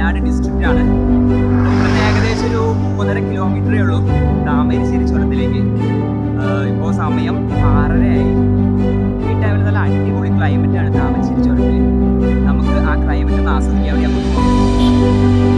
Wayanad district ആണ് ഇവിടുന്ന് ഏകദേശം ഒരു മുപ്പതര കിലോമീറ്ററേ ഉള്ളൂ താമരശ്ശേരി ചുരത്തിലേക്ക് ഇപ്പോൾ സമയം ആറരയായി ഈ ടൈമിൽ നല്ല അടിപൊളി ക്ലൈമറ്റ് ആണ് താമരശ്ശേരി ചുരത്തിൽ നമുക്ക് ആ ക്ലൈമറ്റ് ഒന്ന് ആസ്വദിക്കാൻ വേണ്ടി നമുക്ക് പോകാം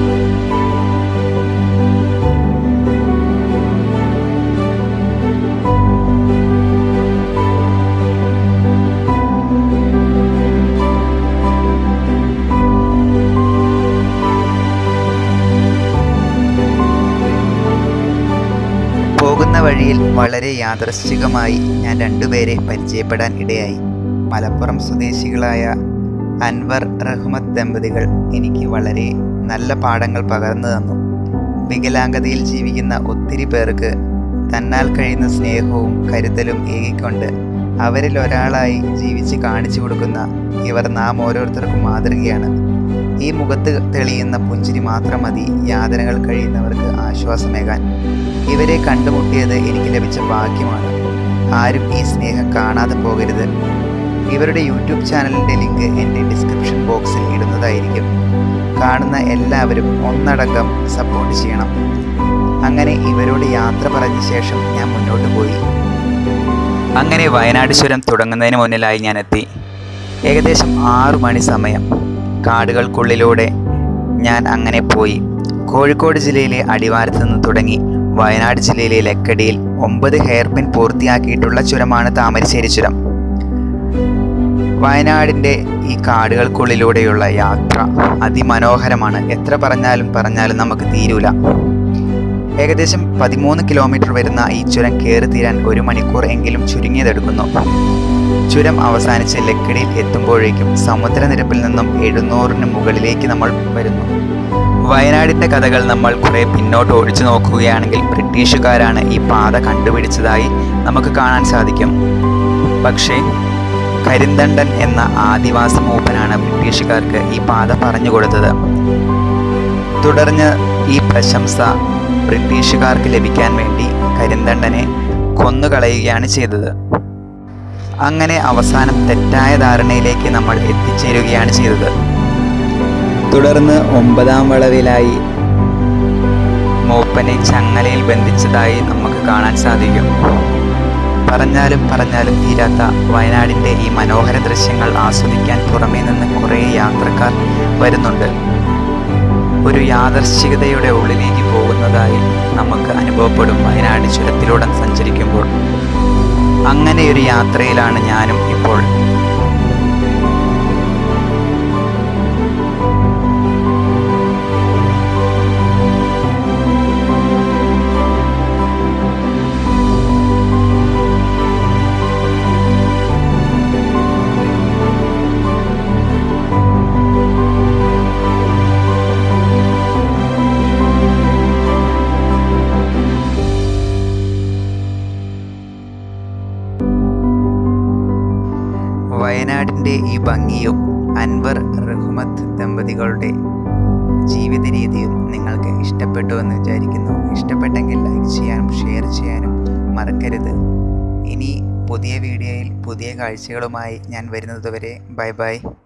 പോകുന്ന വഴിയിൽ വളരെ യാദൃശ്ചികമായി ഞാൻ രണ്ടുപേരെ പരിചയപ്പെടാൻ ഇടയായി മലപ്പുറം സ്വദേശികളായ അൻവർ റഹ്മത്ത് ദമ്പതികൾ എനിക്ക് വളരെ നല്ല പാഠങ്ങൾ പകർന്നു തന്നു വികലാംഗതയിൽ ജീവിക്കുന്ന ഒത്തിരി പേർക്ക് തന്നാൽ കഴിയുന്ന സ്നേഹവും കരുതലും ഏകിക്കൊണ്ട് അവരിൽ ഒരാളായി ജീവിച്ച് കാണിച്ചു കൊടുക്കുന്ന ഇവർ നാം ഓരോരുത്തർക്കും മാതൃകയാണ് ഈ മുഖത്ത് തെളിയുന്ന പുഞ്ചിരി മാത്രം മതി യാതനകൾ കഴിയുന്നവർക്ക് ആശ്വാസമേകാൻ ഇവരെ കണ്ടുമുട്ടിയത് എനിക്ക് ലഭിച്ച ഭാഗ്യമാണ് ആരും ഈ സ്നേഹം കാണാതെ പോകരുത് ഇവരുടെ യൂട്യൂബ് ചാനലിൻ്റെ ലിങ്ക് എൻ്റെ ഡിസ്ക്രിപ്ഷൻ ബോക്സിൽ ഇടുന്നതായിരിക്കും കാണുന്ന എല്ലാവരും ഒന്നടങ്കം സപ്പോർട്ട് ചെയ്യണം അങ്ങനെ ഇവരോട് യാത്ര പറഞ്ഞ ശേഷം ഞാൻ മുന്നോട്ട് പോയി അങ്ങനെ വയനാട് ചുരം തുടങ്ങുന്നതിന് മുന്നിലായി ഞാൻ എത്തി ഏകദേശം ആറു മണി സമയം കാടുകൾക്കുള്ളിലൂടെ ഞാൻ അങ്ങനെ പോയി കോഴിക്കോട് ജില്ലയിലെ അടിവാരത്ത് നിന്ന് തുടങ്ങി വയനാട് ജില്ലയിലെ ലക്കടിയിൽ ഒമ്പത് ഹെയർ പിൻ പൂർത്തിയാക്കിയിട്ടുള്ള ചുരമാണ് താമരശ്ശേരി ചുരം വയനാടിൻ്റെ ഈ കാടുകൾക്കുള്ളിലൂടെയുള്ള യാത്ര അതിമനോഹരമാണ് എത്ര പറഞ്ഞാലും പറഞ്ഞാലും നമുക്ക് തീരൂല ഏകദേശം പതിമൂന്ന് കിലോമീറ്റർ വരുന്ന ഈ ചുരം കയറി തീരാൻ ഒരു മണിക്കൂർ എങ്കിലും ചുരുങ്ങിയതെടുക്കുന്നു ചുരം അവസാനിച്ച് ലക്കിടിയിൽ എത്തുമ്പോഴേക്കും സമുദ്രനിരപ്പിൽ നിന്നും എഴുന്നൂറിന് മുകളിലേക്ക് നമ്മൾ വരുന്നു വയനാടിൻ്റെ കഥകൾ നമ്മൾ കുറെ പിന്നോട്ട് ഒഴിച്ചു നോക്കുകയാണെങ്കിൽ ബ്രിട്ടീഷുകാരാണ് ഈ പാത കണ്ടുപിടിച്ചതായി നമുക്ക് കാണാൻ സാധിക്കും പക്ഷേ കരിന്തണ്ടൻ എന്ന ആദിവാസി മൂപ്പനാണ് ബ്രിട്ടീഷുകാർക്ക് ഈ പാത പറഞ്ഞു കൊടുത്തത് തുടർന്ന് ഈ പ്രശംസ ബ്രിട്ടീഷുകാർക്ക് ലഭിക്കാൻ വേണ്ടി കരിന്തണ്ടനെ കൊന്നുകളയുകയാണ് ചെയ്തത് അങ്ങനെ അവസാനം തെറ്റായ ധാരണയിലേക്ക് നമ്മൾ എത്തിച്ചേരുകയാണ് ചെയ്തത് തുടർന്ന് ഒമ്പതാം വളവിലായി മൂപ്പനെ ചങ്ങലയിൽ ബന്ധിച്ചതായി നമുക്ക് കാണാൻ സാധിക്കും പറഞ്ഞാലും പറഞ്ഞാലും തീരാത്ത വയനാടിൻ്റെ ഈ മനോഹര ദൃശ്യങ്ങൾ ആസ്വദിക്കാൻ പുറമേ നിന്ന് കുറേ യാത്രക്കാർ വരുന്നുണ്ട് ഒരു യാദർശികതയുടെ ഉള്ളിലേക്ക് പോകുന്നതായി നമുക്ക് അനുഭവപ്പെടും വയനാട് ചുരത്തിലൂടെ സഞ്ചരിക്കുമ്പോൾ അങ്ങനെ ഒരു യാത്രയിലാണ് ഞാനും ഇപ്പോൾ വയനാടിൻ്റെ ഈ ഭംഗിയും അൻവർ റഹ്മത്ത് ദമ്പതികളുടെ ജീവിത രീതിയും നിങ്ങൾക്ക് ഇഷ്ടപ്പെട്ടു എന്ന് വിചാരിക്കുന്നു ഇഷ്ടപ്പെട്ടെങ്കിൽ ലൈക്ക് ചെയ്യാനും ഷെയർ ചെയ്യാനും മറക്കരുത് ഇനി പുതിയ വീഡിയോയിൽ പുതിയ കാഴ്ചകളുമായി ഞാൻ വരുന്നതുവരെ ബൈ ബൈ